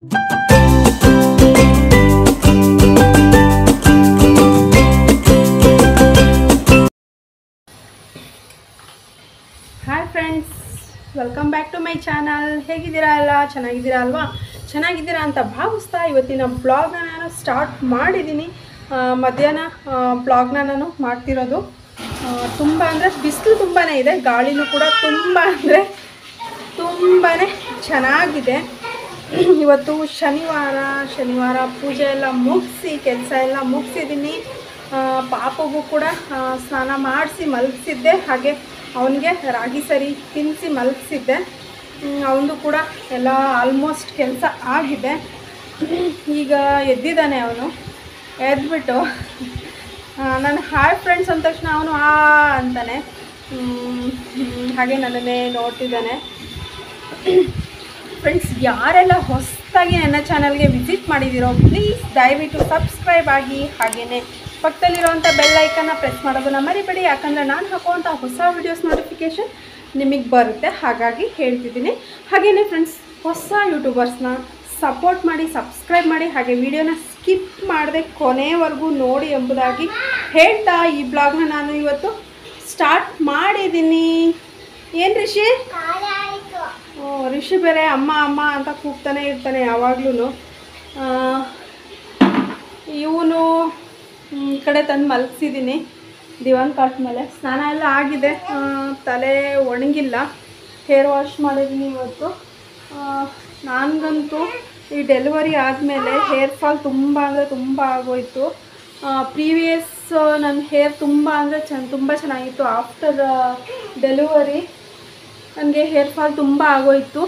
Hi friends welcome back to my channel ಹೇಗಿದ್ದೀರಾ ಎಲ್ಲ ಚೆನ್ನಾಗಿದ್ದೀರಾ ಅಲ್ವಾ ಚೆನ್ನಾಗಿದ್ದೀರಾ ಅಂತ ಭಾವಿಸ್ತಾ ಇವತ್ತಿನ ಬ್ಲಾಗ್ನ ನಾನು ಸ್ಟಾರ್ಟ್ ಮಾಡಿದ್ದೀನಿ ಆ, ಮಧ್ಯಾಹ್ನ ಬ್ಲಾಗ್ನ ನಾನು ಮಾಡ್ತಿರೋದು ತುಂಬ ಅಂದರೆ ಬಿಸಿಲು ತುಂಬಾ ಇದೆ ಗಾಳಿನೂ ಕೂಡ ತುಂಬ ಅಂದರೆ ತುಂಬಾ ಚೆನ್ನಾಗಿದೆ ಇವತ್ತು ಶನಿವಾರ ಶನಿವಾರ ಪೂಜೆ ಎಲ್ಲ ಮುಗಿಸಿ ಕೆಲಸ ಎಲ್ಲ ಮುಗಿಸಿದ್ದೀನಿ ಪಾಪಗೂ ಕೂಡ ಆ, ಸ್ನಾನ ಮಾಡಿಸಿ ಮಲಗಿಸಿದ್ದೆ ಹಾಗೆ ಅವನಿಗೆ ರಾಗಿ ಸರಿ ತಿನ್ನಿಸಿ ಮಲಗಿಸಿದ್ದೆ ಅವನದು ಕೂಡ ಎಲ್ಲ ಆಲ್ಮೋಸ್ಟ್ ಕೆಲಸ ಆಗಿದೆ ಈಗ ಎದ್ದಿದ್ದಾನೆ ಅವನು ಎದ್ಬಿಟ್ಟು ನಾನು ಹಾಯ್ ಫ್ರೆಂಡ್ಸ್ ಅಂದ ತಕ್ಷಣ ಅವನು ಆ ಅಂತಾನೆ ಹ್ಮ್, ಹ್ಮ್, ಹಾಗೆ ನನ್ನನ್ನೇ ನೋಡ್ತಿದ್ದಾನೆ ಫ್ರೆಂಡ್ಸ್ ಯಾರೆಲ್ಲ ಹೊಸದಾಗಿ ನನ್ನ ಚಾನಲ್ಗೆ ವಿಸಿಟ್ ಮಾಡಿದ್ದೀರೋ ಪ್ಲೀಸ್ ದಯವಿಟ್ಟು ಸಬ್ಸ್ಕ್ರೈಬ್ ಆಗಿ ಹಾಗೆಯೇ ಪಕ್ಕದಲ್ಲಿರುವಂಥ ಬೆಲ್ ಐಕನ್ನ ಪ್ರೆಸ್ ಮಾಡೋದನ್ನ ಮರಿಬೇಡಿ ಯಾಕಂದರೆ ನಾನು ಹಾಕುವಂಥ ಹೊಸ ವೀಡಿಯೋಸ್ ನೋಟಿಫಿಕೇಷನ್ ನಿಮಗೆ ಬರುತ್ತೆ ಹಾಗಾಗಿ ಹೇಳ್ತಿದ್ದೀನಿ ಹಾಗೆಯೇ ಫ್ರೆಂಡ್ಸ್ ಹೊಸ ಯೂಟ್ಯೂಬರ್ಸ್ನ ಸಪೋರ್ಟ್ ಮಾಡಿ ಸಬ್ಸ್ಕ್ರೈಬ್ ಮಾಡಿ ಹಾಗೆ ವಿಡಿಯೋನ ಸ್ಕಿಪ್ ಮಾಡದೆ ಕೊನೆವರೆಗೂ ನೋಡಿ ಎಂಬುದಾಗಿ ಹೇಳ್ತಾ ಈ ಬ್ಲಾಗ್ನ ನಾನು ಇವತ್ತು ಸ್ಟಾರ್ಟ್ ಮಾಡಿದ್ದೀನಿ ಏನು ರಿಷಿ ಓ, ರಿಷಿ ಬೇರೆ ಅಮ್ಮ ಅಮ್ಮ ಅಂತ ಕೂಗ್ತಾನೆ ಇರ್ತಾನೆ ಯಾವಾಗ್ಲೂ ಇವನು ಈ ಕಡೆ ತಂದು ಮಲಗಿಸಿದ್ದೀನಿ ದಿವಾನ್ ಕಾಟ್ ಮೇಲೆ ಸ್ನಾನ ಎಲ್ಲ ಆಗಿದೆ ಆ, ತಲೆ ಒಣಗಿಲ್ಲ ಹೇರ್ ವಾಶ್ ಮಾಡಿದ್ದೀನಿ ಇವತ್ತು ಆ, ನನಗಂತೂ ಈ ಡೆಲಿವರಿ ಆದಮೇಲೆ ಹೇರ್ ಫಾಲ್ ತುಂಬ ಅಂದರೆ ತುಂಬ ಆಗೋಯಿತು ಪ್ರೀವಿಯಸ್ ನನ್ನ ಹೇರ್ ತುಂಬ ಅಂದರೆ ಚೆನ್ನ ತುಂಬ ಚೆನ್ನಾಗಿತ್ತು ಆಫ್ಟರ್ ಡೆಲಿವರಿ ನನಗೆ ಹೇರ್ ಫಾಲ್ ತುಂಬ ಆಗೋಯಿತು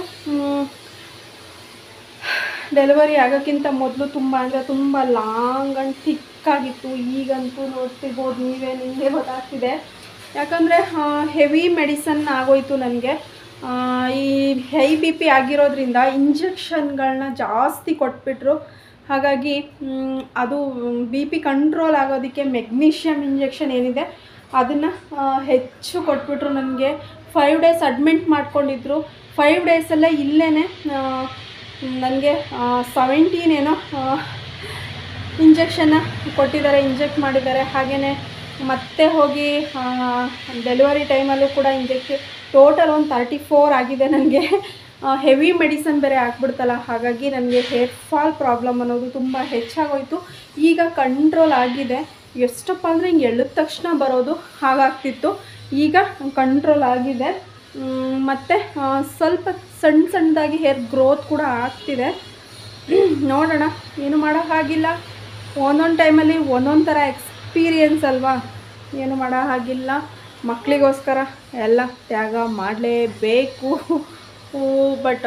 ಡೆಲಿವರಿ ಆಗೋಕ್ಕಿಂತ ಮೊದಲು ತುಂಬ ಅಂದರೆ ತುಂಬ ಲಾಂಗ್ ಆ್ಯಂಡ್ ಥಿಕ್ಕಾಗಿತ್ತು ಈಗಂತೂ ನೋಡ್ತಿರ್ಬೋದು ನೀವೇ ನಿಮಗೆ ಗೊತ್ತಾಗ್ತಿದೆ ಯಾಕಂದರೆ ಹೆವಿ ಮೆಡಿಸನ್ ಆಗೋಯಿತು ನನಗೆ ಈ ಹೈ ಬಿ ಪಿ ಆಗಿರೋದ್ರಿಂದ ಇಂಜೆಕ್ಷನ್ಗಳನ್ನ ಜಾಸ್ತಿ ಕೊಟ್ಬಿಟ್ರು ಹಾಗಾಗಿ ಮ್, ಅದು ಬಿ ಪಿ ಕಂಟ್ರೋಲ್ ಆಗೋದಕ್ಕೆ ಮೆಗ್ನೀಷಿಯಮ್ ಇಂಜೆಕ್ಷನ್ ಏನಿದೆ ಅದನ್ನು ಹೆಚ್ಚು ಕೊಟ್ಬಿಟ್ರು ನನಗೆ ಫೈವ್ ಡೇಸ್ ಅಡ್ಮಿಂಟ್ ಮಾಡ್ಕೊಂಡಿದ್ರು ಫೈವ್ ಡೇಸಲ್ಲೇ ಇಲ್ಲೇ ನನಗೆ ಸೆವೆಂಟೀನ್ ಏನೋ ಇಂಜೆಕ್ಷನ್ನ ಕೊಟ್ಟಿದ್ದಾರೆ ಇಂಜೆಕ್ಟ್ ಮಾಡಿದ್ದಾರೆ ಹಾಗೆಯೇ ಮತ್ತೆ ಹೋಗಿ ಡೆಲಿವರಿ ಟೈಮಲ್ಲೂ ಕೂಡ ಇಂಜೆಕ್ಷನ್ ಟೋಟಲ್ ಒಂದು ತರ್ಟಿ ಫೋರ್ ಆಗಿದೆ ನನಗೆ ಹೆವಿ ಮೆಡಿಸನ್ ಬೇರೆ ಆಗ್ಬಿಡ್ತಲ್ಲ ಹಾಗಾಗಿ ನನಗೆ ಹೇರ್ ಫಾಲ್ ಪ್ರಾಬ್ಲಮ್ ಅನ್ನೋದು ತುಂಬ ಹೆಚ್ಚಾಗೋಯಿತು ಈಗ ಕಂಟ್ರೋಲ್ ಆಗಿದೆ ಎಷ್ಟಪ್ಪ ಅಂದರೆ ಹಿಂಗೆ ಎಳಿದ ತಕ್ಷಣ ಬರೋದು ಹಾಗಾಗ್ತಿತ್ತು ಈಗ ಕಂಟ್ರೋಲ್ ಆಗಿದೆ ಮ್, ಮತ್ತು ಆ, ಸ್ವಲ್ಪ ಸಣ್ಣ ಸಣ್ಣದಾಗಿ ಹೇರ್ ಗ್ರೋತ್ ಕೂಡ ಆಗ್ತಿದೆ ನೋಡೋಣ ಏನು ಮಾಡೋ ಹಾಗಿಲ್ಲ ಒಂದೊಂದು ಟೈಮಲ್ಲಿ ಒಂದೊಂದು ಥರ ಎಕ್ಸ್ಪೀರಿಯನ್ಸ್ ಅಲ್ವಾ ಏನು ಮಾಡೋ ಹಾಗಿಲ್ಲ ಮಕ್ಕಳಿಗೋಸ್ಕರ ಎಲ್ಲ ತ್ಯಾಗ ಮಾಡಲೇಬೇಕು ಬಟ್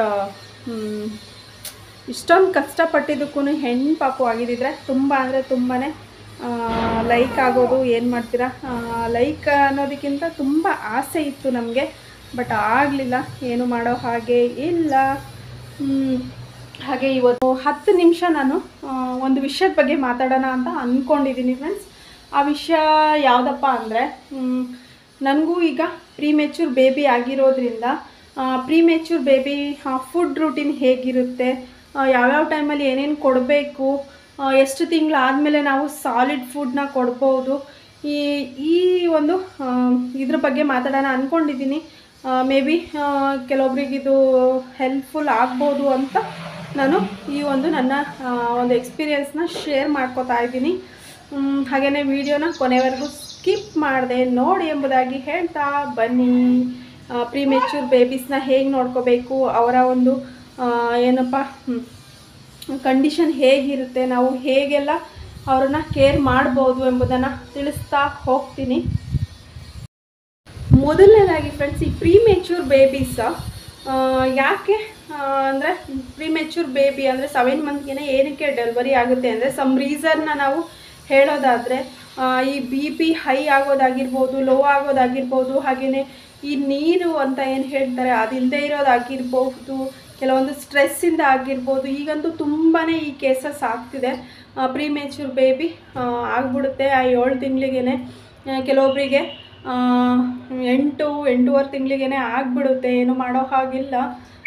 ಇಷ್ಟೊಂದು ಕಷ್ಟಪಟ್ಟಿದ್ದಕ್ಕೂ ಹೆಣ್ಣು ಪಾಪು ಆಗಿದ್ದಿದ್ರೆ ತುಂಬ ಅಂದರೆ ತುಂಬಾ ಲೈಕ್ ಆಗೋದು ಏನು ಮಾಡ್ತೀರಾ ಲೈಕ್ ಅನ್ನೋದಕ್ಕಿಂತ ತುಂಬ ಆಸೆ ಇತ್ತು ನಮಗೆ ಬಟ್ ಆಗಲಿಲ್ಲ ಏನು ಮಾಡೋ ಹಾಗೆ ಇಲ್ಲ ಹ್ಮ್. ಹಾಗೆ ಇವತ್ತು ಹತ್ತು ನಿಮಿಷ ನಾನು ಆ, ಒಂದು ವಿಷಯದ ಬಗ್ಗೆ ಮಾತಾಡೋಣ ಅಂತ ಅಂದ್ಕೊಂಡಿದ್ದೀನಿ ಫ್ರೆಂಡ್ಸ್ ಆ ವಿಷಯ ಯಾವುದಪ್ಪ ಅಂದರೆ ನನಗೂ ಈಗ ಪ್ರೀಮೆಚ್ಯೂರ್ ಬೇಬಿ ಆಗಿರೋದ್ರಿಂದ ಪ್ರೀಮೆಚ್ಯೂರ್ ಬೇಬಿ ಫುಡ್ ರೂಟೀನ್ ಹೇಗಿರುತ್ತೆ ಆ, ಯಾವ್ಯಾವ ಟೈಮಲ್ಲಿ ಏನೇನು ಕೊಡಬೇಕು ಎಷ್ಟು ತಿಂಗಳಾದಮೇಲೆ ನಾವು ಸಾಲಿಡ್ ಫುಡ್ನ ಕೊಡ್ಬೋದು ಈ ಈ ಒಂದು ಆ, ಇದ್ರ ಬಗ್ಗೆ ಮಾತಾಡೋಣ ಅಂದ್ಕೊಂಡಿದ್ದೀನಿ ಮೇ ಬಿ ಕೆಲವೊಬ್ರಿಗೆ ಇದು ಹೆಲ್ಪ್ಫುಲ್ ಆಗ್ಬೋದು ಅಂತ ನಾನು ಈ ಒಂದು ನನ್ನ ಆ, ಒಂದು ಎಕ್ಸ್ಪೀರಿಯನ್ಸ್ನ ಶೇರ್ ಮಾಡ್ಕೋತಾ ಇದ್ದೀನಿ ಹಾಗೆಯೇ ವಿಡಿಯೋನ ಕೊನೆವರೆಗೂ ಸ್ಕಿಪ್ ಮಾಡಿದೆ ನೋಡಿ ಎಂಬುದಾಗಿ ಹೇಳ್ತಾ ಬನ್ನಿ ಪ್ರೀಮೆಚ್ಯೂರ್ ಬೇಬೀಸ್ನ ಹೇಗೆ ನೋಡ್ಕೋಬೇಕು ಅವರ ಒಂದು ಆ, ಏನಪ್ಪ ಹ್ಮ್, ಕಂಡೀಷನ್ ಹೇಗಿರುತ್ತೆ ನಾವು ಹೇಗೆಲ್ಲ ಅವ್ರನ್ನ ಕೇರ್ ಮಾಡ್ಬೋದು ಎಂಬುದನ್ನು ತಿಳಿಸ್ತಾ ಹೋಗ್ತೀನಿ ಮೊದಲನೇದಾಗಿ ಫ್ರೆಂಡ್ಸ್ ಈ ಪ್ರೀಮೆಚ್ಯೂರ್ ಬೇಬೀಸ್ ಯಾಕೆ ಅಂದರೆ ಪ್ರೀಮೆಚ್ಯೂರ್ ಬೇಬಿ ಅಂದರೆ ಸೆವೆನ್ ಮಂತ್ಗೆ ಏನಕ್ಕೆ ಡೆಲಿವರಿ ಆಗುತ್ತೆ ಅಂದರೆ ಸಮ್ ರೀಸನ್ನ ನಾವು ಹೇಳೋದಾದರೆ ಈ ಬಿ ಪಿ ಹೈ ಆಗೋದಾಗಿರ್ಬೋದು ಲೋ ಆಗೋದಾಗಿರ್ಬೋದು ಹಾಗೆಯೇ ಈ ನೀರು ಅಂತ ಏನು ಹೇಳ್ತಾರೆ ಅದಿಲ್ಲದೆ ಇರೋದಾಗಿರ್ಬೋದು ಕೆಲವೊಂದು ಸ್ಟ್ರೆಸ್ಸಿಂದ ಆಗಿರ್ಬೋದು ಈಗಂತೂ ತುಂಬಾ ಈ ಕೇಸಸ್ ಆಗ್ತಿದೆ ಪ್ರೀಮೆಚ್ಯೂರ್ ಬೇಬಿ ಆಗ್ಬಿಡುತ್ತೆ ಆ ಏಳು ತಿಂಗಳಿಗೇ ಕೆಲವೊಬ್ಬರಿಗೆ ಆ, ಎಂಟು ಎಂಟೂವರೆ ತಿಂಗಳಿಗೇ ಆಗಿಬಿಡುತ್ತೆ ಏನು ಮಾಡೋ ಹಾಗಿಲ್ಲ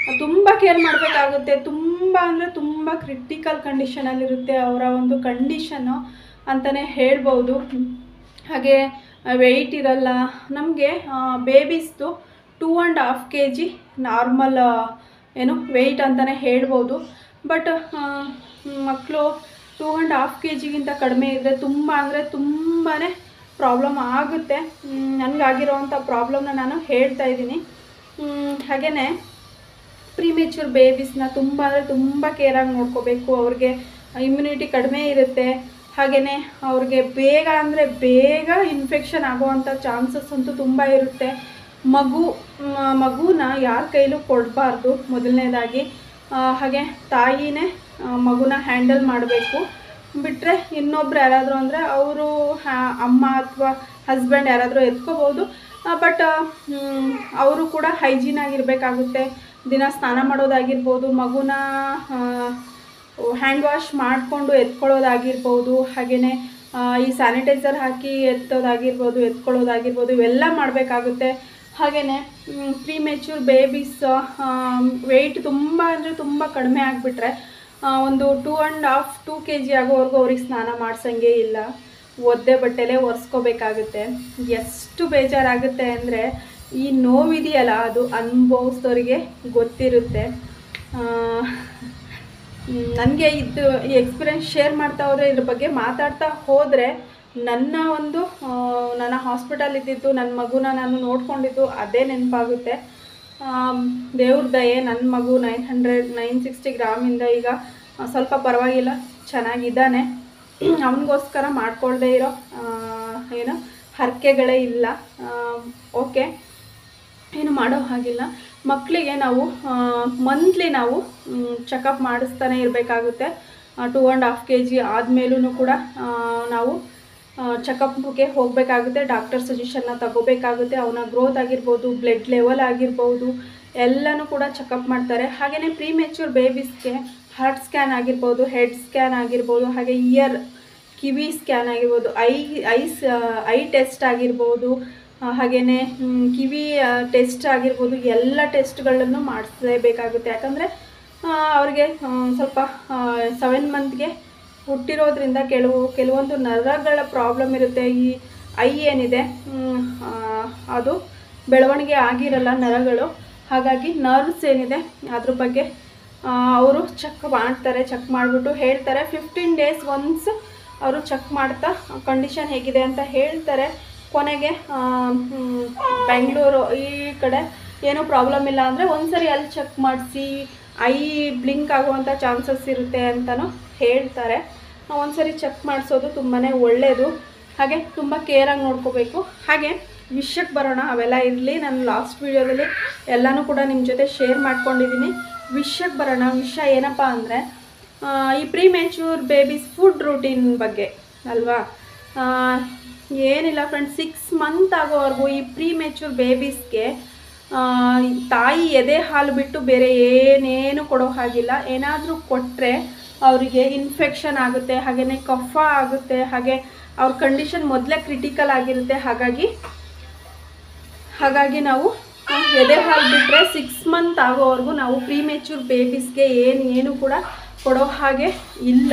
ತುಂಬ ಕೇರ್ ಮಾಡಬೇಕಾಗುತ್ತೆ ತುಂಬ ಅಂದರೆ ತುಂಬ ಕ್ರಿಟಿಕಲ್ ಕಂಡೀಷನಲ್ಲಿರುತ್ತೆ ಅವರ ಒಂದು ಕಂಡೀಷನ್ನು ಅಂತಲೇ ಹೇಳ್ಬೋದು ಹಾಗೆ ವೆಯ್ಟ್ ಇರಲ್ಲ ನಮಗೆ ಬೇಬೀಸ್ದು two and half K G normal ಏನು ವೆಯ್ಟ್ ಅಂತಲೇ ಹೇಳ್ಬೋದು ಬಟ್ ಮಕ್ಕಳು ಟೂ ಆ್ಯಂಡ್ ಹಾಫ್ ಕೆ ಜಿಗಿಂತ ಕಡಿಮೆ ಇದ್ದರೆ ತುಂಬ ಅಂದರೆ ತುಂಬಾ ಪ್ರಾಬ್ಲಮ್ ಆಗುತ್ತೆ ನನಗಾಗಿರೋವಂಥ ಪ್ರಾಬ್ಲಮ್ನ ನಾನು ಹೇಳ್ತಾ ಇದ್ದೀನಿ ಹಾಗೆಯೇ ಪ್ರಿಮೇಚೂರ್ ಬೇಬೀಸ್ನ ತುಂಬ ಅಂದರೆ ತುಂಬ ಕೇರಾಗಿ ನೋಡ್ಕೋಬೇಕು ಅವ್ರಿಗೆ ಇಮ್ಯುನಿಟಿ ಕಡಿಮೆ ಇರುತ್ತೆ ಹಾಗೆಯೇ ಅವ್ರಿಗೆ ಬೇಗ ಅಂದರೆ ಬೇಗ ಇನ್ಫೆಕ್ಷನ್ ಆಗೋವಂಥ ಚಾನ್ಸಸ್ ಅಂತೂ ತುಂಬ ಇರುತ್ತೆ ಮಗು ಮ- ಮಗುನ ಯಾರ ಕೈಲೂ ಕೊಡಬಾರ್ದು ಮೊದಲನೇದಾಗಿ ಆ, ಹಾಗೆ ತಾಯಿನೇ ಆ, ಮಗುನ ಹ್ಯಾಂಡಲ್ ಮಾಡಬೇಕು ಬಿಟ್ಟರೆ ಇನ್ನೊಬ್ರು ಯಾರಾದರೂ ಅಂದರೆ ಅವರು ಅಮ್ಮ ಅಥವಾ ಹಸ್ಬೆಂಡ್ ಯಾರಾದರೂ ಎತ್ಕೋಬೋದು ಬಟ್ ಅವರು ಕೂಡ ಹೈಜೀನ್ ಆಗಿರಬೇಕಾಗುತ್ತೆ ದಿನ ಸ್ನಾನ ಮಾಡೋದಾಗಿರ್ಬೋದು ಮಗುನ ಹ್ಯಾಂಡ್ ವಾಶ್ ಮಾಡಿಕೊಂಡು ಎತ್ಕೊಳ್ಳೋದಾಗಿರ್ಬೋದು ಹಾಗೆಯೇ ಈ ಸ್ಯಾನಿಟೈಸರ್ ಹಾಕಿ ಎತ್ತೋದಾಗಿರ್ಬೋದು ಎತ್ಕೊಳ್ಳೋದಾಗಿರ್ಬೋದು ಇವೆಲ್ಲ ಮಾಡಬೇಕಾಗುತ್ತೆ ಹಾಗೆಯೇ ಪ್ರೀ ಮೆಚ್ಯೂರ್ ಬೇಬೀಸ್ ವೆಯ್ಟ್ ತುಂಬ ಅಂದರೆ ತುಂಬ ಕಡಿಮೆ ಆಗಿಬಿಟ್ರೆ ಒಂದು two and half two K G ಆಗೋವರೆಗೂ ಅವ್ರಿಗೆ ಸ್ನಾನ ಮಾಡ್ಸಂಗೆ ಇಲ್ಲ ಒದ್ದೆ ಬಟ್ಟೆಲೇ ಒರೆಸ್ಕೋಬೇಕಾಗುತ್ತೆ ಎಷ್ಟು ಬೇಜಾರಾಗುತ್ತೆ ಅಂದರೆ ಈ ನೋವಿದೆಯಲ್ಲ ಅದು ಅನುಭವಿಸಿದವ್ರಿಗೆ ಗೊತ್ತಿರುತ್ತೆ ನನಗೆ ಇದು ಈ ಎಕ್ಸ್ಪೀರಿಯೆನ್ಸ್ ಶೇರ್ ಮಾಡ್ತಾ ಹೋದರೆ ಇದ್ರ ಬಗ್ಗೆ ಮಾತಾಡ್ತಾ ಹೋದರೆ ನನ್ನ ಒಂದು ಆ, ನನ್ನ ಹಾಸ್ಪಿಟಲ್ ಇದ್ದಿದ್ದು ನನ್ನ ಮಗುನ ನಾನು ನೋಡ್ಕೊಂಡಿದ್ದು ಅದೇ ನೆನಪಾಗುತ್ತೆ ದೇವ್ರ ದಯೆ ನನ್ನ ಮಗು ನೈನ್ ಹಂಡ್ರೆಡ್ ನೈನ್ ಸಿಕ್ಸ್ಟಿ ಗ್ರಾಮಿಂದ ಈಗ ಆ, ಸ್ವಲ್ಪ ಪರವಾಗಿಲ್ಲ ಚೆನ್ನಾಗಿದ್ದಾನೆ ಅವನಿಗೋಸ್ಕರ ಮಾಡ್ಕೊಳ್ದೇ ಇರೋ ಆ, ಏನು ಹರಕೆಗಳೇ ಇಲ್ಲ ಓಕೆ ಏನು ಮಾಡೋ ಹಾಗಿಲ್ಲ ಮಕ್ಕಳಿಗೆ ನಾವು ಮಂತ್ಲಿ ನಾವು ಚೆಕಪ್ ಮಾಡಿಸ್ತಾನೆ ಇರಬೇಕಾಗುತ್ತೆ two and half K G ಆದಮೇಲೂ ಕೂಡ ಆ, ನಾವು ಚೆಕಪ್ಗೆ ಹೋಗಬೇಕಾಗುತ್ತೆ ಡಾಕ್ಟರ್ ಸಜೆಷನ್ನ ತಗೋಬೇಕಾಗುತ್ತೆ ಅವನ ಗ್ರೋತ್ ಆಗಿರ್ಬೋದು ಬ್ಲಡ್ ಲೆವೆಲ್ ಆಗಿರ್ಬೋದು ಎಲ್ಲನೂ ಕೂಡ ಚೆಕಪ್ ಮಾಡ್ತಾರೆ ಹಾಗೆಯೇ ಪ್ರೀ ಮೆಚ್ಯೂರ್ ಬೇಬೀಸ್ಗೆ ಹಾರ್ಟ್ ಸ್ಕ್ಯಾನ್ ಆಗಿರ್ಬೋದು ಹೆಡ್ ಸ್ಕ್ಯಾನ್ ಆಗಿರ್ಬೋದು ಹಾಗೆ ಇಯರ್ ಕಿವಿ ಸ್ಕ್ಯಾನ್ ಆಗಿರ್ಬೋದು ಐ ಐಸ್ ಐ ಟೆಸ್ಟ್ ಆಗಿರ್ಬೋದು ಆ, ಹಾಗೇನೆ ಮ್, ಕಿವಿ ಟೆಸ್ಟ್ ಆಗಿರ್ಬೋದು ಎಲ್ಲ ಟೆಸ್ಟ್ಗಳನ್ನು ಮಾಡಿಸಲೇಬೇಕಾಗುತ್ತೆ ಯಾಕಂದರೆ ಅವ್ರಿಗೆ ಆ, ಸ್ವಲ್ಪ ಸೆವೆನ್ ಮಂತ್ಗೆ ಹುಟ್ಟಿರೋದ್ರಿಂದ ಕೆಲವು ಕೆಲವೊಂದು ನರಗಳ ಪ್ರಾಬ್ಲಮ್ ಇರುತ್ತೆ ಈ ಐ ಏನಿದೆ ಮ್, ಆ, ಅದು ಬೆಳವಣಿಗೆ ಆಗಿರಲ್ಲ ನರಗಳು ಹಾಗಾಗಿ ನರ್ವ್ಸ್ ಏನಿದೆ ಅದ್ರ ಬಗ್ಗೆ ಅವರು ಚೆಕ್ ಮಾಡ್ತಾರೆ ಚೆಕ್ ಮಾಡಿಬಿಟ್ಟು ಹೇಳ್ತಾರೆ ಫಿಫ್ಟೀನ್ ಡೇಸ್ ಒನ್ಸ್ ಅವರು ಚೆಕ್ ಮಾಡ್ತಾ ಕಂಡೀಷನ್ ಹೇಗಿದೆ ಅಂತ ಹೇಳ್ತಾರೆ ಕೊನೆಗೆ ಆ, ಮ್, ಬೆಂಗಳೂರು ಈ ಕಡೆ ಏನೂ ಪ್ರಾಬ್ಲಮ್ ಇಲ್ಲ ಅಂದರೆ ಒಂದ್ಸರಿ ಅಲ್ಲಿ ಚೆಕ್ ಮಾಡಿಸಿ ಐ ಬ್ಲಿಂಕ್ ಆಗುವಂಥ ಚಾನ್ಸಸ್ ಇರುತ್ತೆ ಅಂತಲೂ ಹೇಳ್ತಾರೆ ಒಂದ್ಸರಿ ಚೆಕ್ ಮಾಡಿಸೋದು ತುಂಬಾ ಒಳ್ಳೆಯದು ಹಾಗೆ ತುಂಬ ಕೇರಾಗಿ ನೋಡ್ಕೋಬೇಕು ಹಾಗೆ ವಿಷಯಕ್ಕೆ ಬರೋಣ ಅವೆಲ್ಲ ಇರಲಿ ನಾನು ಲಾಸ್ಟ್ ವೀಡಿಯೋದಲ್ಲಿ ಎಲ್ಲನೂ ಕೂಡ ನಿಮ್ಮ ಜೊತೆ ಶೇರ್ ಮಾಡ್ಕೊಂಡಿದ್ದೀನಿ ವಿಷಯಕ್ಕೆ ಬರೋಣ ವಿಷಯ ಏನಪ್ಪ ಅಂದರೆ ಈ premature babies food routine ಬಗ್ಗೆ ಅಲ್ವಾ ಆ, ಏನಿಲ್ಲ ಫ್ರೆಂಡ್ಸ್ ಸಿಕ್ಸ್ ಮಂತ್ ಆಗೋವರೆಗೂ ಈ ಪ್ರೀ ಮೆಚ್ಯೂರ್ ಬೇಬೀಸ್ಗೆ ತಾಯಿ ಎದೆ ಹಾಲು ಬಿಟ್ಟು ಬೇರೆ ಏನೇನು ಕೊಡೋ ಹಾಗಿಲ್ಲ ಏನಾದರೂ ಕೊಟ್ಟರೆ ಅವರಿಗೆ ಇನ್ಫೆಕ್ಷನ್ ಆಗುತ್ತೆ ಹಾಗೆಯೇ ಕಫ ಆಗುತ್ತೆ ಹಾಗೆ ಅವ್ರ ಕಂಡೀಷನ್ ಮೊದಲೇ ಕ್ರಿಟಿಕಲ್ ಆಗಿರುತ್ತೆ ಹಾಗಾಗಿ ಹಾಗಾಗಿ ನಾವು ಆ, ಎದೆ ಹಾಲು ಬಿಟ್ಟರೆ ಸಿಕ್ಸ್ ಮಂತ್ ಆಗೋವರೆಗೂ ನಾವು ಪ್ರೀ ಮೆಚ್ಯೂರ್ ಬೇಬೀಸ್ಗೆ ಏನು ಏನು ಕೂಡ ಕೊಡೋ ಹಾಗೆ ಇಲ್ಲ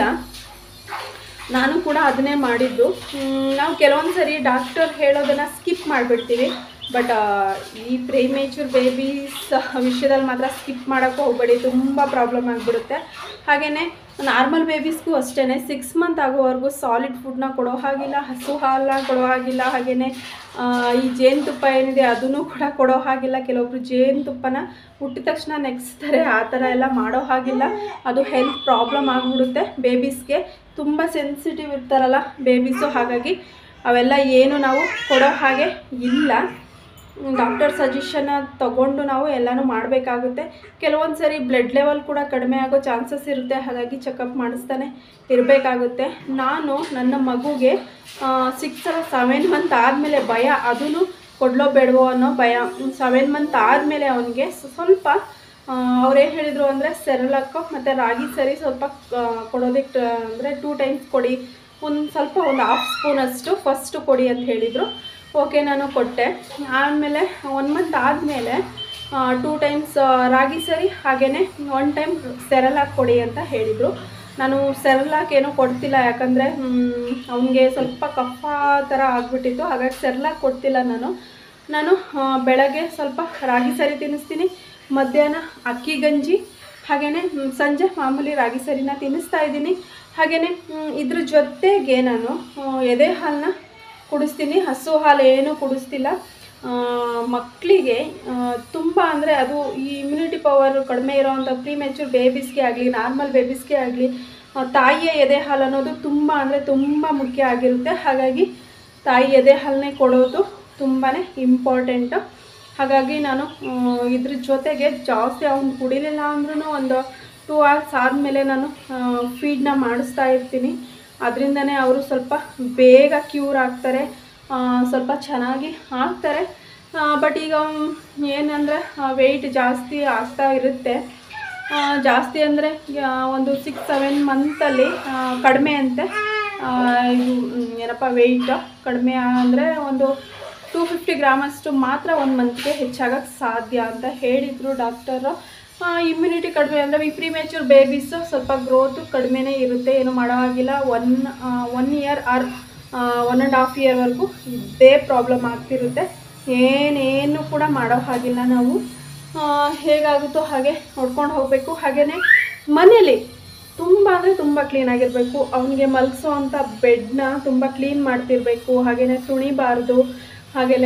ನಾನು ಕೂಡ ಅದನ್ನೇ ಮಾಡಿದ್ದು ಮ್, ನಾವು ಕೆಲವೊಂದು ಸರಿ ಡಾಕ್ಟರ್ ಹೇಳೋದನ್ನು ಸ್ಕಿಪ್ ಮಾಡಿಬಿಡ್ತೀವಿ ಬಟ್ ಈ ಪ್ರೇಮೇಚೂರ್ ಬೇಬೀಸ್ ವಿಷಯದಲ್ಲಿ ಮಾತ್ರ ಸ್ಕಿಪ್ ಮಾಡೋಕ್ಕೆ ಹೋಗಬೇಡಿ ತುಂಬ ಪ್ರಾಬ್ಲಮ್ ಆಗಿಬಿಡುತ್ತೆ ಹಾಗೆಯೇ ನಾರ್ಮಲ್ ಬೇಬೀಸ್ಗೂ ಅಷ್ಟೇ ಸಿಕ್ಸ್ ಮಂತ್ ಆಗೋವರೆಗೂ ಸಾಲಿಡ್ ಫುಡ್ನ ಕೊಡೋ ಹಾಗಿಲ್ಲ ಹಸು ಹಾಲನ್ನ ಕೊಡೋ ಹಾಗಿಲ್ಲ ಹಾಗೆಯೇ ಈ ಜೇನುತುಪ್ಪ ಏನಿದೆ ಅದನ್ನು ಕೂಡ ಕೊಡೋ ಹಾಗಿಲ್ಲ ಕೆಲವೊಬ್ರು ಜೇನುತುಪ್ಪನ ಹುಟ್ಟಿದ ತಕ್ಷಣ ನೆಕ್ಸ್ತಾರೆ ಆ ಥರ ಎಲ್ಲ ಮಾಡೋ ಹಾಗಿಲ್ಲ ಅದು ಹೆಲ್ತ್ ಪ್ರಾಬ್ಲಮ್ ಆಗಿಬಿಡುತ್ತೆ ಬೇಬೀಸ್ಗೆ ತುಂಬ ಸೆನ್ಸಿಟಿವ್ ಇರ್ತಾರಲ್ಲ ಬೇಬೀಸು ಹಾಗಾಗಿ ಅವೆಲ್ಲ ಏನು ನಾವು ಕೊಡೋ ಹಾಗೆ ಇಲ್ಲ ಡಾಕ್ಟರ್ ಸಜೆಷನ್ನ ತಗೊಂಡು ನಾವು ಎಲ್ಲನೂ ಮಾಡಬೇಕಾಗುತ್ತೆ ಕೆಲವೊಂದು ಸರಿ ಬ್ಲಡ್ ಲೆವೆಲ್ ಕೂಡ ಕಡಿಮೆ ಆಗೋ ಚಾನ್ಸಸ್ ಇರುತ್ತೆ ಹಾಗಾಗಿ ಚೆಕಪ್ ಮಾಡಿಸ್ತಾನೆ ಇರಬೇಕಾಗುತ್ತೆ ನಾನು ನನ್ನ ಮಗುಗೆ ಸಿಕ್ಸ್ ಸೆವೆನ್ ಮಂತ್ ಆದಮೇಲೆ ಭಯ ಅದೂ ಕೊಡ್ಲೋ ಬೇಡವೋ ಅನ್ನೋ ಭಯ ಸೆವೆನ್ ಮಂತ್ ಆದಮೇಲೆ ಅವನಿಗೆ ಸ್ವಲ್ಪ ಅವ್ರೇನು ಹೇಳಿದರು ಅಂದರೆ ಸೆರಲಕ್ಕೋ ಮತ್ತು ರಾಗಿ ಸರಿ ಸ್ವಲ್ಪ ಆ, ಕೊಡೋದಕ್ಕೆ ಅಂದರೆ ಟೂ ಟೈಮ್ಸ್ ಕೊಡಿ ಒಂದು ಸ್ವಲ್ಪ ಒಂದು ಹಾಫ್ ಸ್ಪೂನಷ್ಟು ಫಸ್ಟು ಕೊಡಿ ಅಂತ ಹೇಳಿದರು ಓಕೆ ನಾನು ಕೊಟ್ಟೆ ಆಮೇಲೆ ಒನ್ ಮಂತ್ ಆದಮೇಲೆ ಟೂ ಟೈಮ್ಸ್ ರಾಗಿ ಸರಿ ಹಾಗೆಯೇ ಒನ್ ಟೈಮ್ ಸೆರಲಾಕ್ ಕೊಡಿ ಅಂತ ಹೇಳಿದರು ನಾನು ಸೆರ್ಲಾಕ್ ಏನೋ ಕೊಡ್ತಿಲ್ಲ ಯಾಕಂದರೆ ಅವನಿಗೆ ಸ್ವಲ್ಪ ಕಫ ಥರ ಆಗಿಬಿಟ್ಟಿತ್ತು ಹಾಗಾಗಿ ಸೆರ್ಲಾಕ್ ಕೊಡ್ತಿಲ್ಲ ನಾನು ನಾನು ಆ, ಬೆಳಗ್ಗೆ ಸ್ವಲ್ಪ ರಾಗಿ ಸರಿ ತಿನ್ನಿಸ್ತೀನಿ ಮಧ್ಯಾಹ್ನ ಅಕ್ಕಿ ಗಂಜಿ ಹಾಗೆಯೇ ಸಂಜೆ ಮಾಮೂಲಿ ರಾಗಿ ಸರಿನ ತಿನ್ನಿಸ್ತಾ ಇದ್ದೀನಿ ಹಾಗೆಯೇ ಇದ್ರ ಜೊತೆಗೆ ನಾನು ಆ, ಎದೆ ಹಾಲನ್ನ ಕುಡಿಸ್ತೀನಿ ಹಸು ಹಾಲು ಏನೂ ಕುಡಿಸ್ತಿಲ್ಲ ಮಕ್ಕಳಿಗೆ ತುಂಬ ಅಂದರೆ ಅದು ಈ ಇಮ್ಯುನಿಟಿ ಪವರ್ ಕಡಿಮೆ ಇರೋವಂಥ ಪ್ರೀ ಮೆಚೂರ್ ಬೇಬೀಸ್ಗೆ ಆಗಲಿ ನಾರ್ಮಲ್ ಬೇಬೀಸ್ಗೆ ಆಗಲಿ ತಾಯಿಯ ಎದೆ ಹಾಲು ಅನ್ನೋದು ತುಂಬ ಅಂದರೆ ತುಂಬ ಮುಖ್ಯ ಆಗಿರುತ್ತೆ ಹಾಗಾಗಿ ತಾಯಿ ಎದೆ ಹಾಲನ್ನೇ ಕೊಡೋದು ತುಂಬಾ ಇಂಪಾರ್ಟೆಂಟು ಹಾಗಾಗಿ ನಾನು ಆ, ಇದ್ರ ಜೊತೆಗೆ ಜಾಸ್ತಿ ಅವ್ನು ಕುಡಿಲಿಲ್ಲ ಅಂದ್ರೂ ಒಂದು ಟೂ ಅವರ್ಸ್ ಆದಮೇಲೆ ನಾನು ಫೀಡ್ನ ಮಾಡಿಸ್ತಾ ಇರ್ತೀನಿ ಅದರಿಂದನೇ ಅವರು ಸ್ವಲ್ಪ ಬೇಗ ಕ್ಯೂರ್ ಆಗ್ತಾರೆ ಆ, ಸ್ವಲ್ಪ ಚೆನ್ನಾಗಿ ಆಗ್ತಾರೆ ಬಟ್ ಈಗ ಏನಂದರೆ ವೆಯ್ಟ್ ಜಾಸ್ತಿ ಆಗ್ತಾ ಇರುತ್ತೆ ಆ, ಜಾಸ್ತಿ ಅಂದರೆ ಒಂದು ಸಿಕ್ಸ್ ಸೆವೆನ್ ಮಂತಲ್ಲಿ ಕಡಿಮೆ ಅಂತೆ ಆ, ಇದು ಮ್, ಏನಪ್ಪ ವೆಯ್ಟ್ ಕಡಿಮೆ ಅಂದರೆ ಒಂದು ಟೂ ಫಿಫ್ಟಿ ಗ್ರಾಮಷ್ಟು ಮಾತ್ರ ಒಂದು ಮಂತ್ಗೆ ಹೆಚ್ಚಾಗಕ್ಕೆ ಸಾಧ್ಯ ಅಂತ ಹೇಳಿದರು ಡಾಕ್ಟರು ಇಮ್ಯುನಿಟಿ ಕಡಿಮೆ ಅಂದರೆ ಈ ಪ್ರಿಮೇಚೂರ್ ಬೇಬೀಸು ಸ್ವಲ್ಪ ಗ್ರೋತು ಕಡಿಮೆನೇ ಇರುತ್ತೆ ಏನು ಮಾಡೋ ಹಾಗಿಲ್ಲ one one year or one and half ಇಯರ್ವರೆಗೂ ಇದೇ ಪ್ರಾಬ್ಲಮ್ ಆಗ್ತಿರುತ್ತೆ ಏನೇನು ಕೂಡ ಮಾಡೋ ಹಾಗಿಲ್ಲ ನಾವು ಆ, ಹೇಗಾಗುತ್ತೋ ಹಾಗೆ ನೋಡ್ಕೊಂಡು ಹೋಗಬೇಕು ಹಾಗೆಯೇ ಮನೇಲಿ ತುಂಬ ಅಂದರೆ ತುಂಬ ಕ್ಲೀನಾಗಿರಬೇಕು ಅವನಿಗೆ ಮಲಗಿಸೋ ಅಂಥ ಬೆಡ್ನ ತುಂಬ ಕ್ಲೀನ್ ಮಾಡ್ತಿರ್ಬೇಕು ಹಾಗೆಯೇ ತುಣಿಬಾರ್ದು ಹಾಗೆಯೇ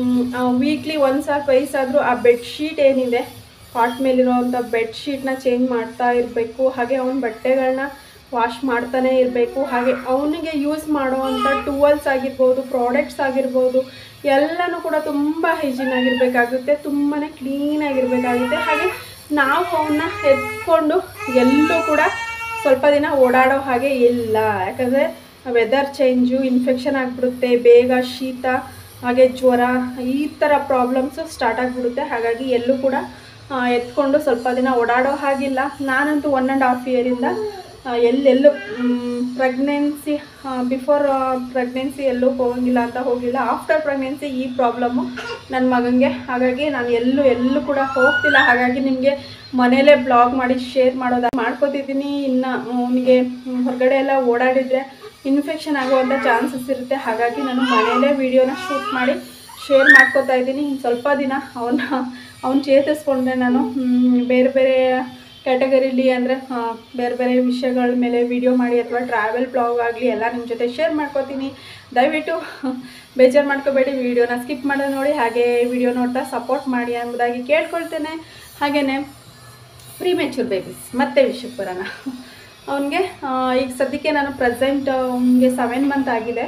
ವೀಕ್ಲಿ ಒನ್ಸ್ ಆರ್ ಟ್ವೈಸ್ ಆದರೂ ಆ ಬೆಡ್ಶೀಟ್ ಏನಿದೆ ಕಾಟ್ ಮೇಲಿರೋವಂಥ ಬೆಡ್ಶೀಟ್ನ ಚೇಂಜ್ ಮಾಡ್ತಾ ಇರಬೇಕು ಹಾಗೆ ಅವನ ಬಟ್ಟೆಗಳನ್ನ ವಾಶ್ ಮಾಡ್ತಾನೆ ಇರಬೇಕು ಹಾಗೆ ಅವನಿಗೆ ಯೂಸ್ ಮಾಡುವಂಥ ಟೂವಲ್ಸ್ ಆಗಿರ್ಬೋದು ಪ್ರಾಡಕ್ಟ್ಸ್ ಆಗಿರ್ಬೋದು ಎಲ್ಲನೂ ಕೂಡ ತುಂಬ ಹೈಜೀನ್ ಆಗಿರಬೇಕಾಗುತ್ತೆ ತುಂಬಾ ಕ್ಲೀನಾಗಿರಬೇಕಾಗುತ್ತೆ ಹಾಗೆ ನಾವು ಅವನ್ನ ಎತ್ಕೊಂಡು ಎಲ್ಲೂ ಕೂಡ ಸ್ವಲ್ಪ ದಿನ ಓಡಾಡೋ ಹಾಗೆ ಇಲ್ಲ ಯಾಕಂದರೆ ವೆದರ್ ಚೇಂಜು ಇನ್ಫೆಕ್ಷನ್ ಆಗಿಬಿಡುತ್ತೆ ಬೇಗ ಶೀತ ಹಾಗೆ ಜ್ವರ ಈ ಥರ ಪ್ರಾಬ್ಲಮ್ಸು ಸ್ಟಾರ್ಟ್ ಆಗಿಬಿಡುತ್ತೆ ಹಾಗಾಗಿ ಎಲ್ಲೂ ಕೂಡ ಆ, ಎತ್ಕೊಂಡು ಸ್ವಲ್ಪ ದಿನ ಓಡಾಡೋ ಹಾಗಿಲ್ಲ ನಾನಂತೂ ಒನ್ ಆ್ಯಂಡ್ ಹಾಫ್ ಇಯರಿಂದ ಎಲ್ಲೆಲ್ಲೂ ಪ್ರೆಗ್ನೆನ್ಸಿ ಬಿಫೋರ್ ಪ್ರೆಗ್ನೆನ್ಸಿ ಎಲ್ಲೂ ಹೋಗಂಗಿಲ್ಲ ಅಂತ ಹೋಗಿಲ್ಲ ಆಫ್ಟರ್ ಪ್ರೆಗ್ನೆನ್ಸಿ ಈ ಪ್ರಾಬ್ಲಮ್ಮು ನನ್ನ ಮಗನಿಗೆ ಹಾಗಾಗಿ ನಾನು ಎಲ್ಲೂ ಎಲ್ಲೂ ಕೂಡ ಹೋಗ್ತಿಲ್ಲ ಹಾಗಾಗಿ ನಿಮಗೆ ಮನೇಲೇ ಬ್ಲಾಗ್ ಮಾಡಿ ಶೇರ್ ಮಾಡೋದ ಮಾಡ್ಕೋತಿದ್ದೀನಿ ಇನ್ನು ಅವನಿಗೆ ಹೊರಗಡೆ ಎಲ್ಲ ಓಡಾಡಿದರೆ ಇನ್ಫೆಕ್ಷನ್ ಆಗುವಂಥ ಚಾನ್ಸಸ್ ಇರುತ್ತೆ ಹಾಗಾಗಿ ನಾನು ಮನೇಲೇ ವೀಡಿಯೋನ ಶೂಟ್ ಮಾಡಿ ಶೇರ್ ಮಾಡ್ಕೋತಾ ಇದ್ದೀನಿ ಇನ್ನು ಸ್ವಲ್ಪ ದಿನ ಅವನ್ನ ಅವ್ನು ಚೇತರಿಸ್ಕೊಂಡ್ರೆ ನಾನು ಮ್, ಬೇರೆ ಬೇರೆ ಕ್ಯಾಟಗರಿಲಿ ಅಂದರೆ ಬೇರೆ ಬೇರೆ ವಿಷಯಗಳ ಮೇಲೆ ವಿಡಿಯೋ ಮಾಡಿ ಅಥವಾ ಟ್ರಾವೆಲ್ ಬ್ಲಾಗ್ ಆಗಲಿ ಎಲ್ಲ ನಿಮ್ಮ ಜೊತೆ ಶೇರ್ ಮಾಡ್ಕೋತೀನಿ ದಯವಿಟ್ಟು ಬೇಜಾರು ಮಾಡ್ಕೋಬೇಡಿ ವಿಡಿಯೋನ ಸ್ಕಿಪ್ ಮಾಡೋದು ನೋಡಿ ಹಾಗೆ ವಿಡಿಯೋ ನೋಡ್ತಾ ಸಪೋರ್ಟ್ ಮಾಡಿ ಎಂಬುದಾಗಿ ಕೇಳ್ಕೊಳ್ತೇನೆ ಹಾಗೆಯೇ ಪ್ರೀಮೆಚೂರ್ ಬೇಬೀಸ್ ಮತ್ತೆ ವಿಷಯಕ್ಕೆ ಬರೋಣ ಅವನಿಗೆ ಈಗ ಸದ್ಯಕ್ಕೆ ನಾನು ಪ್ರೆಸೆಂಟ್ ಅವನಿಗೆ ಸೆವೆನ್ ಮಂತ್ ಆಗಿದೆ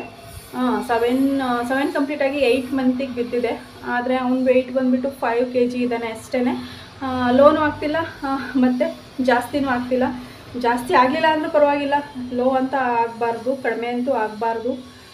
ಸೆವೆನ್ ಸೆವೆನ್ ಕಂಪ್ಲೀಟ್ ಆಗಿ ಏಯ್ಟ್ ಮಂತಿಗೆ ಬಿದ್ದಿದೆ ಆದರೆ ಅವ್ನ ವೆಯ್ಟ್ ಬಂದುಬಿಟ್ಟು ಫೈವ್ ಕೆ ಜಿ ಇದ್ದಾನೆ ಅಷ್ಟೇ ಲೋನು ಆಗ್ತಿಲ್ಲ ಮತ್ತು ಜಾಸ್ತಿನೂ ಆಗ್ತಿಲ್ಲ ಜಾಸ್ತಿ ಆಗಲಿಲ್ಲ ಅಂದರೂ ಪರವಾಗಿಲ್ಲ ಲೋ ಅಂತ ಆಗಬಾರ್ದು ಕಡಿಮೆ ಅಂತೂ ಆಗಬಾರ್ದು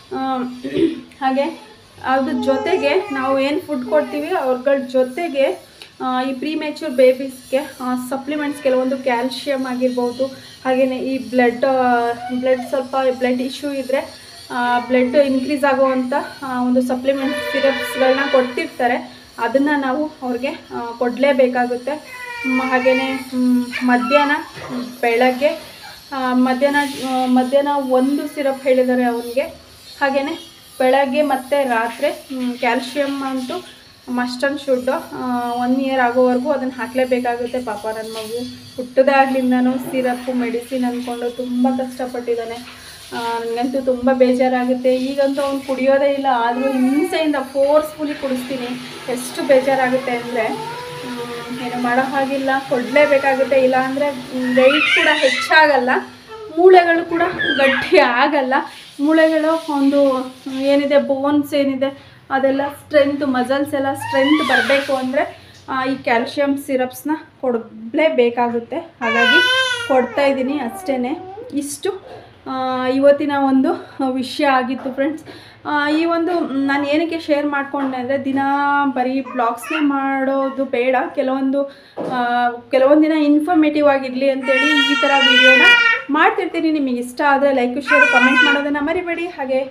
ಹಾಗೆ ಅದ್ರ ಜೊತೆಗೆ ನಾವು ಏನು ಫುಡ್ ಕೊಡ್ತೀವಿ ಅವ್ರಗಳ ಜೊತೆಗೆ ಆ, ಈ ಪ್ರೀ ಮೆಚೂರ್ ಬೇಬೀಸ್ಗೆ ಸಪ್ಲಿಮೆಂಟ್ಸ್ ಕೆಲವೊಂದು ಕ್ಯಾಲ್ಶಿಯಮ್ ಆಗಿರ್ಬೋದು ಹಾಗೆಯೇ ಈ ಬ್ಲಡ್ ಬ್ಲಡ್ ಸ್ವಲ್ಪ ಬ್ಲಡ್ ಇಶ್ಯೂ ಇದ್ದರೆ ಬ್ಲಡ್ ಇನ್ಕ್ರೀಸ್ ಆಗುವಂಥ ಆ, ಒಂದು ಸಪ್ಲಿಮೆಂಟ್ ಸಿರಪ್ಸ್ಗಳನ್ನ ಕೊಡ್ತಿರ್ತಾರೆ ಅದನ್ನು ನಾವು ಅವ್ರಿಗೆ ಆ, ಕೊಡಲೇಬೇಕಾಗುತ್ತೆ ಹಾಗೆಯೇ ಮಧ್ಯಾಹ್ನ ಮ್, ಬೆಳಗ್ಗೆ ಆ, ಮಧ್ಯಾಹ್ನ ಆ, ಮಧ್ಯಾಹ್ನ ಒಂದು ಸಿರಪ್ ಹೇಳಿದ್ದಾರೆ ಅವನಿಗೆ ಹಾಗೆಯೇ ಬೆಳಗ್ಗೆ ಮತ್ತು ರಾತ್ರಿ ಕ್ಯಾಲ್ಶಿಯಮ್ ಅಂತೂ must and should one year ಆಗೋವರೆಗೂ ಅದನ್ನು ಹಾಕಲೇಬೇಕಾಗುತ್ತೆ ಪಾಪ ನನ್ನ ಮಗು ಹುಟ್ಟದಾಗ್ಲಿಂದನೂ ಸಿರಪ್ಪು ಮೆಡಿಸಿನ್ ಅಂದ್ಕೊಂಡು ತುಂಬ ಕಷ್ಟಪಟ್ಟಿದ್ದಾನೆ ಆ, ನನಗಂತೂ ತುಂಬ ಬೇಜಾರಾಗುತ್ತೆ ಈಗಂತೂ ಅವ್ನು ಕುಡಿಯೋದೇ ಇಲ್ಲ ಆದರೂ ಹಿಂಸೆಯಿಂದ ಫೋರ್ಸ್ಫುಲಿ ಕುಡಿಸ್ತೀನಿ ಎಷ್ಟು ಬೇಜಾರಾಗುತ್ತೆ ಅಂದರೆ ಏನು ಮಾಡೋ ಹಾಗಿಲ್ಲ ಕೊಡಲೇಬೇಕಾಗುತ್ತೆ ಇಲ್ಲ ಅಂದರೆ ವೆಯ್ಟ್ ಕೂಡ ಹೆಚ್ಚಾಗಲ್ಲ ಮೂಳೆಗಳು ಕೂಡ ಗಟ್ಟಿ ಆಗಲ್ಲ ಮೂಳೆಗಳು ಒಂದು ಏನಿದೆ ಬೋನ್ಸ್ ಏನಿದೆ ಅದೆಲ್ಲ ಸ್ಟ್ರೆಂತ್ ಮಸಲ್ಸ್ ಎಲ್ಲ ಸ್ಟ್ರೆಂತ್ ಬರಬೇಕು ಅಂದರೆ ಈ ಕ್ಯಾಲ್ಶಿಯಂ ಸಿರಪ್ಸ್ನ ಕೊಡಲೇಬೇಕಾಗುತ್ತೆ ಹಾಗಾಗಿ ಕೊಡ್ತಾ ಇದ್ದೀನಿ ಅಷ್ಟೇ ಇಷ್ಟು ಆ, ಇವತ್ತಿನ ಒಂದು ವಿಷಯ ಆಗಿತ್ತು ಫ್ರೆಂಡ್ಸ್ ಈ ಒಂದು ನಾನು ಏನಕ್ಕೆ ಶೇರ್ ಮಾಡಿಕೊಂಡೆ ಅಂದರೆ ದಿನ ಬರೀ ಬ್ಲಾಗ್ಸ್ನೇ ಮಾಡೋದು ಬೇಡ ಕೆಲವೊಂದು ಆ, ಕೆಲವೊಂದು ದಿನ ಇನ್ಫಾರ್ಮೇಟಿವ್ ಆಗಿರಲಿ ಅಂತೇಳಿ ಈ ಥರ ವಿಡಿಯೋನ ಮಾಡ್ತಿರ್ತೀನಿ ನಿಮಗೆ ಇಷ್ಟ ಆದರೆ ಲೈಕ್ ಶೇರ್ ಕಮೆಂಟ್ ಮಾಡೋದನ್ನು ಮರಿಬೇಡಿ ಹಾಗೆ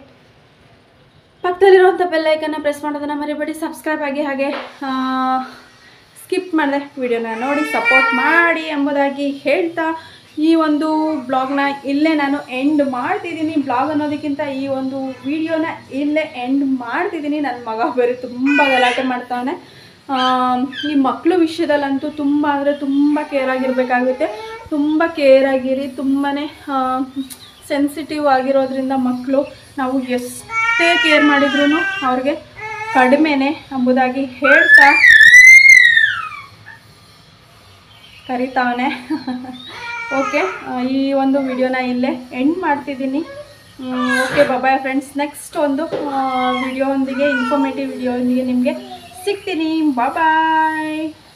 ಪಕ್ಕದಲ್ಲಿರುವಂಥ ಬೆಲ್ಲೈಕನ್ನ ಪ್ರೆಸ್ ಮಾಡೋದನ್ನು ಮರಿಬೇಡಿ ಸಬ್ಸ್ಕ್ರೈಬ್ ಆಗಿ ಹಾಗೆ ಸ್ಕಿಪ್ ಮಾಡಿದೆ ವಿಡಿಯೋನ ನೋಡಿ ಸಪೋರ್ಟ್ ಮಾಡಿ ಎಂಬುದಾಗಿ ಹೇಳ್ತಾ ಈ ಒಂದು ಬ್ಲಾಗ್ನ ಇಲ್ಲೇ ನಾನು ಎಂಡ್ ಮಾಡ್ತಿದ್ದೀನಿ ಬ್ಲಾಗ್ ಅನ್ನೋದಕ್ಕಿಂತ ಈ ಒಂದು ವಿಡಿಯೋನ ಇಲ್ಲೇ ಎಂಡ್ ಮಾಡ್ತಿದ್ದೀನಿ ನನ್ನ ಮಗ ಬೇರೆ ತುಂಬ ಗಲಾಟೆ ಮಾಡ್ತಾವನೆ ಆಮ್, ಈ ಮಕ್ಕಳು ವಿಷಯದಲ್ಲಂತೂ ತುಂಬ ಅಂದರೆ ತುಂಬ ಕೇರ್ ಆಗಿರಬೇಕಾಗುತ್ತೆ ತುಂಬ ಕೇರ್ ಆಗಿರಿ ತುಂಬಾ ಸೆನ್ಸಿಟಿವ್ ಆಗಿರೋದ್ರಿಂದ ಮಕ್ಕಳು ನಾವು ಎಷ್ಟೇ ಕೇರ್ ಮಾಡಿದ್ರೂ ಅವ್ರಿಗೆ ಕಡಿಮೆನೆ ಎಂಬುದಾಗಿ ಹೇಳ್ತಾ ಕರಿತಾವನೆ ಓಕೆ ಈ ಒಂದು ವಿಡಿಯೋನ ಇಲ್ಲೇ ಎಂಡ್ ಮಾಡ್ತಿದ್ದೀನಿ ಓಕೆ ಬಾಯ್ ಫ್ರೆಂಡ್ಸ್ ನೆಕ್ಸ್ಟ್ ಒಂದು ವಿಡಿಯೋ ಒಂದಿಗೆ ಇನ್ಫಾರ್ಮೇಟಿವ್ ವಿಡಿಯೋ ಒಂದಿಗೆ ನಿಮಗೆ ಸಿಗ್ತೀನಿ ಬಾಯ್